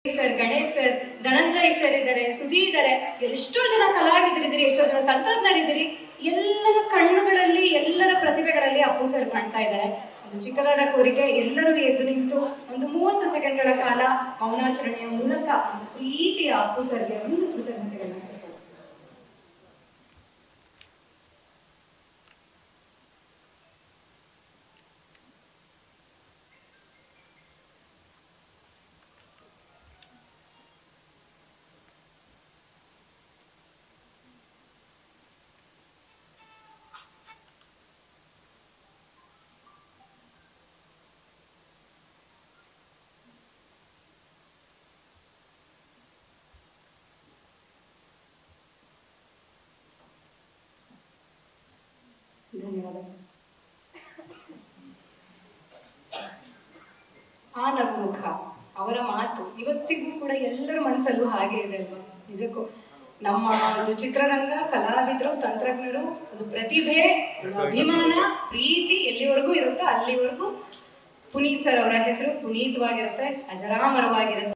Sir Ganesh sir Dhananjay sir ಇದ್ದಾರೆ ಸುಧಿ ಇದ್ದಾರೆ ಎಷ್ಟೋ ಜನ ಕಲಾವಿದರಿದ್ದೀರಿ ಎಷ್ಟೋ ಜನ ತಂತ್ರಜ್ಞರಿದ್ದೀರಿ ಎಲ್ಲರ ಕಣ್ಣುಗಳಲ್ಲಿ ಎಲ್ಲರ ಪ್ರತಿಭೆಗಳಲ್ಲಿ ಅಪ್ಪು ಸರ್ ಕಾಣ್ತಾ ಇದ್ದಾರೆ ಒಂದು ಚಿಕ್ಕದಾದ ಕೋರಿಕೆ ಎಲ್ಲರೂ ಎದ್ದು ನಿಂತು ಒಂದು ಮೂವತ್ತು ಸೆಕೆಂಡ್ಗಳ ಕಾಲ ಮೌನಾಚರಣೆಯ ಮೂಲಕ ಒಂದು ಪ್ರೀತಿಯ ಅಪ್ಪು ಸರ್ಗೆ ಒಂದು ಕೃತಜ್ಞತೆಗಳನ್ನ ಸಲ್ಲಿಸೋಣ. ಧನ್ಯವಾದ ಆ ನಗುಮುಖ ಅವರ ಮಾತು ಇವತ್ತಿಗೂ ಕೂಡ ಎಲ್ಲರ ಮನಸ್ಸಲ್ಲೂ ಹಾಗೆ ಇದೆ ಅಲ್ವಾ ನಿಜಕ್ಕೂ ನಮ್ಮ ಒಂದು ಚಿತ್ರರಂಗ ಕಲಾವಿದರು ತಂತ್ರಜ್ಞರು ಒಂದು ಪ್ರತಿಭೆ ಒಂದು ಅಭಿಮಾನ ಪ್ರೀತಿ ಎಲ್ಲಿವರೆಗೂ ಇರುತ್ತೋ ಅಲ್ಲಿವರೆಗೂ ಪುನೀತ್ ಸರ್ ಅವರ ಹೆಸರು ಪುನೀತವಾಗಿರುತ್ತೆ ಅಜರಾಮರವಾಗಿರುತ್ತೆ